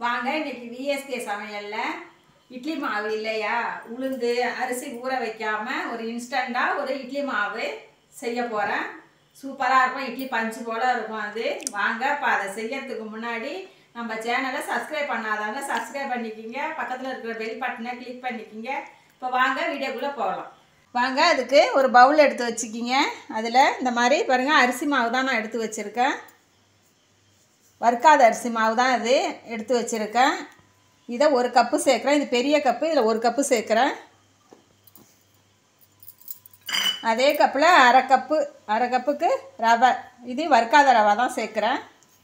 வாங்க இன்னைக்கு விஎஸ்கே சமையல்ல இட்லி மாவு இல்லையா உளுந்து அரிசி ஊற வைக்காம ஒரு இன்ஸ்டண்டா ஒரு இட்லி மாவு செய்ய போறேன் சூப்பரா இருக்கும் இட்லி பஞ்சு போல இருக்கும் அது வாங்க இப்போ அதை செய்யறதுக்கு முன்னாடி நம்ம சேனலை சப்ஸ்கிரைப் பண்ணாதவங்க சப்ஸ்கிரைப் பண்ணிக்கிங்க பக்கத்தில் இருக்கிற பெல் பட்டனை கிளிக் பண்ணிக்கிங்க இப்போ வாங்க வீடியோக்குள்ளே போகலாம் வாங்க அதுக்கு ஒரு பவுல் எடுத்து வச்சுக்கிங்க அதில் இந்த மாதிரி பாருங்கள் அரிசி மாவு தான் நான் எடுத்து வச்சுருக்கேன் வறுக்காத அரிசி மாவு தான் இது எடுத்து வச்சுருக்கேன் இதை ஒரு கப்பு சேர்க்குறேன் இது பெரிய கப்பு இதில் ஒரு கப்பு சேர்க்குறேன் அதே கப்பில் அரை கப்பு அரை கப்புக்கு ரவை இது வறுக்காத ரவை தான் சேர்க்குறேன்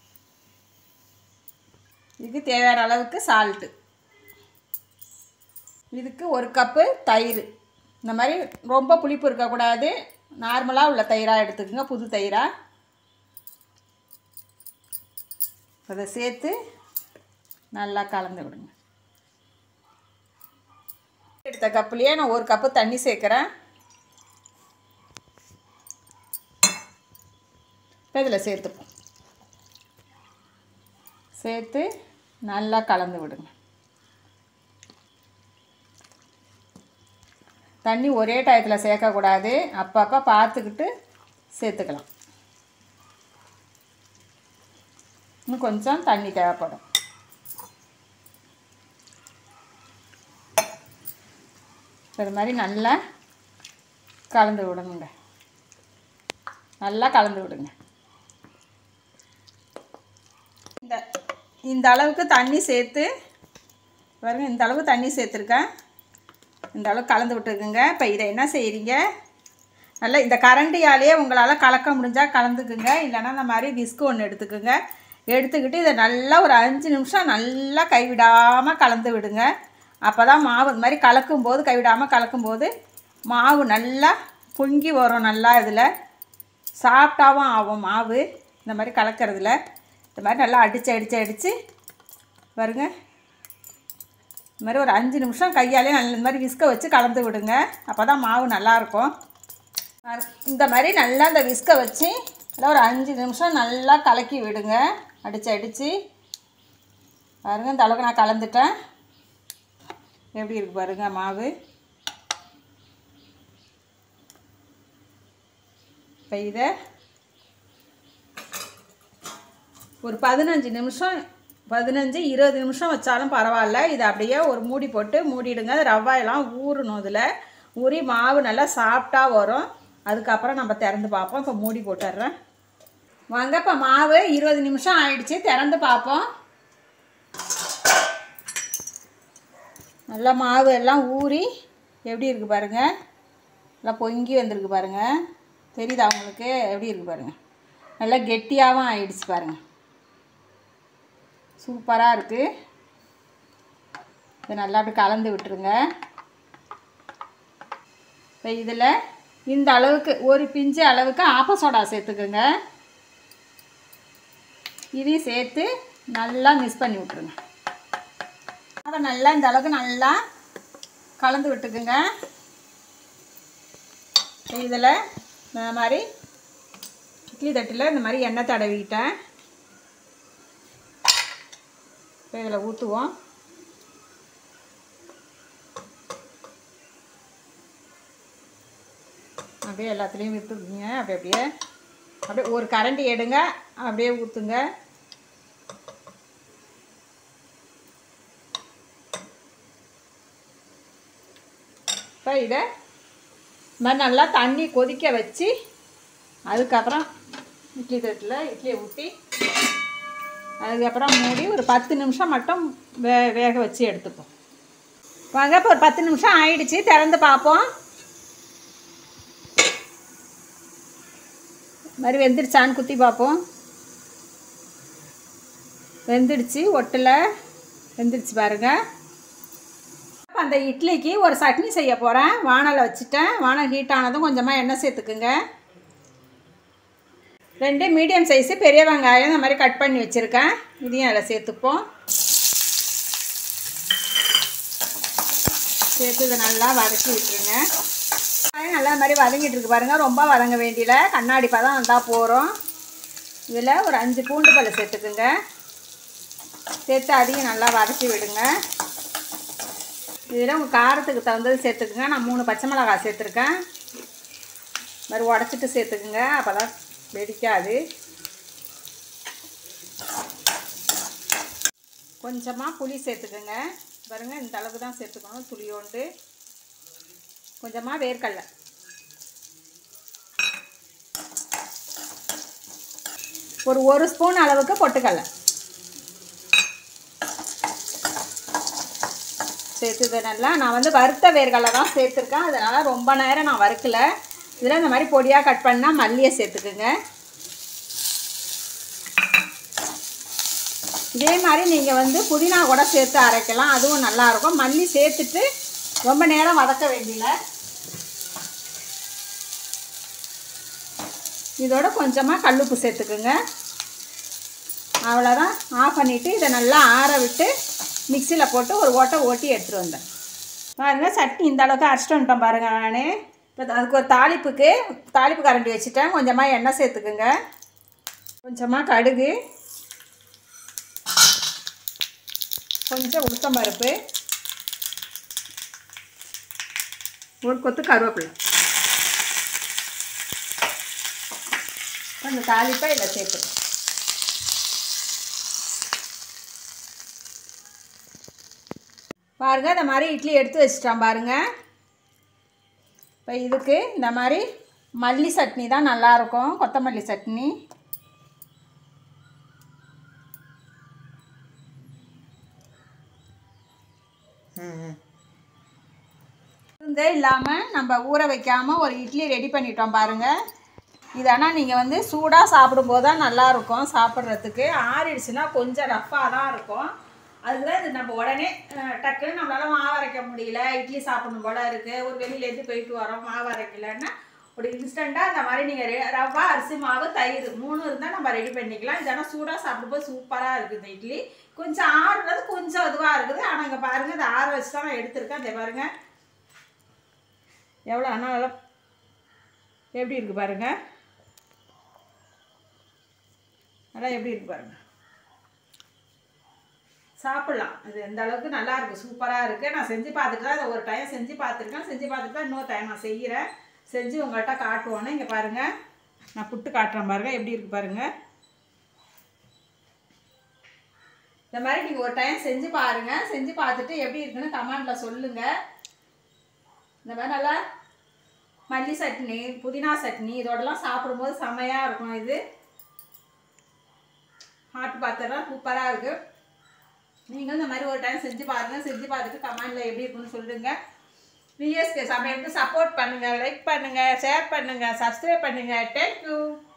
இதுக்கு தேவையான அளவுக்கு சால்ட்டு இதுக்கு ஒரு கப்பு தயிர் இந்த மாதிரி ரொம்ப புளிப்பு இருக்கக்கூடாது நார்மலாக உள்ள தயிராக எடுத்துக்கோங்க புது தயிராக அதை சேர்த்து நல்லா கலந்து விடுங்க எடுத்த கப்புலேயே நான் ஒரு கப்பு தண்ணி சேர்க்குறேன் இப்போ இதில் சேர்த்துப்போம் சேர்த்து நல்லா கலந்து விடுங்க தண்ணி ஒரே டயத்தில் சேர்க்கக்கூடாது அப்பப்போ பார்த்துக்கிட்டு சேர்த்துக்கலாம் இன்னும் கொஞ்சம் தண்ணி தேவைப்படும் இது மாதிரி நல்லா கலந்து விடணுங்க நல்லா கலந்து விடுங்க இந்த இந்த அளவுக்கு தண்ணி சேர்த்து பாருங்க இந்த அளவு தண்ணி சேர்த்துருக்கேன் இந்த அளவுக்கு கலந்து விட்டுருக்குங்க இப்போ இதை என்ன செய்கிறீங்க நல்லா இந்த கரண்டியாலேயே உங்களால் கலக்க முடிஞ்சால் கலந்துக்குங்க இல்லைன்னா இந்த மாதிரி விஸ்கு ஒன்று எடுத்துக்குங்க எடுத்துக்கிட்டு இதை நல்லா ஒரு அஞ்சு நிமிஷம் நல்லா கைவிடாமல் கலந்து விடுங்க அப்போ தான் மாவு இந்த மாதிரி கலக்கும்போது கைவிடாமல் கலக்கும்போது மாவு நல்லா பொங்கி வரும் நல்லா இதில் சாஃப்டாகவும் ஆகும் மாவு இந்த மாதிரி கலக்கிறதுல இந்த மாதிரி நல்லா அடித்து அடித்து அடித்து பாருங்க இந்த மாதிரி ஒரு அஞ்சு நிமிஷம் கையாலே நல்ல இந்த மாதிரி விஸ்க வச்சு கலந்து விடுங்க அப்போ தான் மாவு நல்லாயிருக்கும் இந்த மாதிரி நல்லா இந்த விஸ்கை வச்சு நல்லா ஒரு அஞ்சு நிமிஷம் நல்லா கலக்கி விடுங்க அடித்து அடித்து பாருங்கள் இந்த அளவுக்கு நான் கலந்துட்டேன் எப்படி இருக்கு பாருங்க மாவு இப்போ இதை ஒரு பதினஞ்சு நிமிஷம் பதினஞ்சு இருபது நிமிஷம் வச்சாலும் பரவாயில்ல இதை அப்படியே ஒரு மூடி போட்டு மூடிடுங்க ரவாயெல்லாம் ஊறணும் இதில் ஊறி மாவு நல்லா சாஃப்டாக வரும் அதுக்கப்புறம் நம்ம திறந்து பார்ப்போம் இப்போ மூடி போட்டுடுறேன் வாங்க இப்போ மாவு இருபது நிமிஷம் ஆயிடுச்சு திறந்து பார்ப்போம் நல்லா மாவு எல்லாம் ஊறி எப்படி இருக்குது பாருங்கள் நல்லா பொங்கி வந்திருக்கு பாருங்கள் தெரியுதா உங்களுக்கு எப்படி இருக்குது பாருங்கள் நல்லா கெட்டியாகவும் ஆயிடுச்சு பாருங்கள் சூப்பராக இருக்குது இதை நல்லா அப்படி கலந்து விட்டுருங்க இப்போ இதில் இந்த அளவுக்கு ஒரு பிஞ்சு அளவுக்கு ஆப்ப சோடா சேர்த்துக்குங்க இதையும் சேர்த்து நல்லா மிக்ஸ் பண்ணி விட்ருங்க அதை நல்லா இந்த அளவுக்கு நல்லா கலந்து விட்டுக்குங்க இதில் இந்த மாதிரி இட்லி தட்டில் இந்த மாதிரி எண்ணெய் தடவிக்கிட்டேன் இப்போ இதில் ஊற்றுவோம் அப்படியே எல்லாத்துலேயும் விற்றுக்குங்க அப்படி அப்படியே அப்படியே ஒரு கரண்டி எடுங்க அப்படியே ஊற்றுங்க இப்போ இதை இந்த மாதிரி நல்லா தண்ணி கொதிக்க வச்சு அதுக்கப்புறம் இட்லி தட்டில் இட்லியை ஊற்றி அதுக்கப்புறம் மூடி ஒரு பத்து நிமிஷம் மட்டும் வே வேக வச்சு எடுத்துப்போம் வாங்க இப்போ ஒரு பத்து நிமிஷம் ஆயிடுச்சு திறந்து பார்ப்போம் இது மாதிரி வெந்துடுச்சான்னு குத்தி பார்ப்போம் வெந்துடுச்சு ஒட்டில் வெந்துடுச்சு பாருங்கள் இப்போ அந்த இட்லிக்கு ஒரு சட்னி செய்ய போகிறேன் வானலை வச்சுட்டேன் வானல் ஹீட் ஆனதும் கொஞ்சமாக எண்ணெய் சேர்த்துக்குங்க ரெண்டு மீடியம் சைஸு பெரிய வெங்காயம் இந்த மாதிரி கட் பண்ணி வச்சுருக்கேன் இதையும் அதில் சேர்த்துப்போம் சேர்த்து இதை நல்லா வதக்கி விட்டுருங்க வெங்காயம் நல்லா இந்த மாதிரி வதங்கிட்டு இருக்கு பாருங்கள் ரொம்ப வதங்க வேண்டியல கண்ணாடி பதம் வந்தால் போகிறோம் இதில் ஒரு அஞ்சு பூண்டு பழம் சேர்த்துக்குங்க சேர்த்து அதையும் நல்லா வதக்கி விடுங்க இதில் உங்கள் காரத்துக்கு தகுந்தது சேர்த்துக்குங்க நான் மூணு பச்சை மிளகாய் சேர்த்துருக்கேன் மாதிரி உடச்சிட்டு சேர்த்துக்குங்க அப்போ தான் வெடிக்காது கொஞ்சமாக புளி சேர்த்துக்குங்க பாருங்க இந்த அளவுக்கு தான் சேர்த்துக்கணும் புளியோண்டு கொஞ்சமாக வேர்க்கடலை ஒரு ஒரு ஸ்பூன் அளவுக்கு பொட்டுக்கடலை சேர்த்துது நல்லா நான் வந்து வறுத்த வேர்க்கடலை தான் சேர்த்துருக்கேன் அதனால் ரொம்ப நேரம் நான் வறுக்கல இதில் இந்த மாதிரி பொடியாக கட் பண்ணால் மல்லியை சேர்த்துக்குங்க இதே மாதிரி நீங்கள் வந்து புதினா கூட சேர்த்து அரைக்கலாம் அதுவும் நல்லாயிருக்கும் மல்லி சேர்த்துட்டு ரொம்ப நேரம் வதக்க வேண்டியல இதோட கொஞ்சமாக கல்லுப்பு சேர்த்துக்குங்க அவ்வளோதான் ஆஃப் பண்ணிவிட்டு இதை நல்லா ஆற விட்டு மிக்சியில் போட்டு ஒரு ஓட்டை ஓட்டி எடுத்துகிட்டு வந்தேன் பாருங்கள் சட்னி இந்த அளவுக்கு அரைச்சிட்டு வந்துட்டேன் பாருங்கள் நான் இப்போ அதுக்கு ஒரு தாளிப்புக்கு தாளிப்பு கரண்டி வச்சுட்டேன் கொஞ்சமாக எண்ணெய் சேர்த்துக்குங்க கொஞ்சமாக கடுகு கொஞ்சம் உளுத்தம் பருப்பு ஒரு கொத்து கருவேப்பிலை கொஞ்சம் தாளிப்பை இதில் சேர்த்து பாருங்கள் இந்த மாதிரி இட்லி எடுத்து வச்சிட்டான் பாருங்கள் இப்போ இதுக்கு இந்த மாதிரி மல்லி சட்னி தான் நல்லாயிருக்கும் கொத்தமல்லி சட்னி இருந்தே இல்லாமல் நம்ம ஊற வைக்காமல் ஒரு இட்லி ரெடி பண்ணிட்டோம் பாருங்கள் இது ஆனால் நீங்கள் வந்து சூடாக சாப்பிடும்போது தான் நல்லாயிருக்கும் சாப்பிட்றதுக்கு ஆறிடுச்சுன்னா கொஞ்சம் ரஃப்பாக தான் இருக்கும் அதுக்கு தான் இது நம்ம உடனே அஹ், டக்குன்னு நம்மளால மாவு அரைக்க முடியல இட்லி சாப்பிடணும் போல இருக்குது ஒரு வெளியிலேருந்து போயிட்டு வரோம் மாவு அரைக்கலன்னா ஒரு இன்ஸ்டண்ட்டாக இந்த மாதிரி நீங்கள் ரவா அரிசி மாவு தயிர் மூணு இருந்தால் நம்ம ரெடி பண்ணிக்கலாம் இதெல்லாம் சூடாக சாப்பிடும்போது சூப்பராக இருக்குது இந்த இட்லி கொஞ்சம் ஆறுனது கொஞ்சம் இதுவாக இருக்குது ஆனால் இங்கே பாருங்கள் இந்த ஆற வச்சு தான் நான் எடுத்திருக்கேன் இதை பாருங்கள் எவ்வளோ ஆனால் நல்லா எப்படி இருக்குது பாருங்கள் நல்லா எப்படி இருக்கு பாருங்க சாப்பிட்லாம் இது எந்த அளவுக்கு நல்லா இருக்கு சூப்பராக இருக்குது நான் செஞ்சு பார்த்துட்டு தான் இதை ஒரு டைம் செஞ்சு பார்த்துருக்கேன் செஞ்சு பார்த்துட்டு தான் இன்னொரு டைம் நான் செய்கிறேன் செஞ்சு உங்கள்கிட்ட காட்டுவோன்னு இங்கே பாருங்கள் நான் புட்டு காட்டுறேன் பாருங்கள் எப்படி இருக்கு பாருங்கள் இந்த மாதிரி நீங்கள் ஒரு டைம் செஞ்சு பாருங்கள் செஞ்சு பார்த்துட்டு எப்படி இருக்குன்னு கமெண்டில் சொல்லுங்கள் இந்த மாதிரி நல்லா மல்லி சட்னி புதினா சட்னி இதோடலாம் சாப்பிடும்போது செமையாக இருக்கும் இது ஹாட் பாத்திரம் சூப்பராக இருக்குது நீங்களும் இந்த மாதிரி ஒரு டைம் செஞ்சு பாருங்கள் செஞ்சு பார்த்துட்டு கமெண்டில் எப்படி இருக்குன்னு சொல்லுங்கள் விஎஸ்கே சமையலுக்கு சப்போர்ட் பண்ணுங்கள் லைக் பண்ணுங்கள் ஷேர் பண்ணுங்கள் சப்ஸ்கிரைப் பண்ணுங்கள் தேங்க்யூ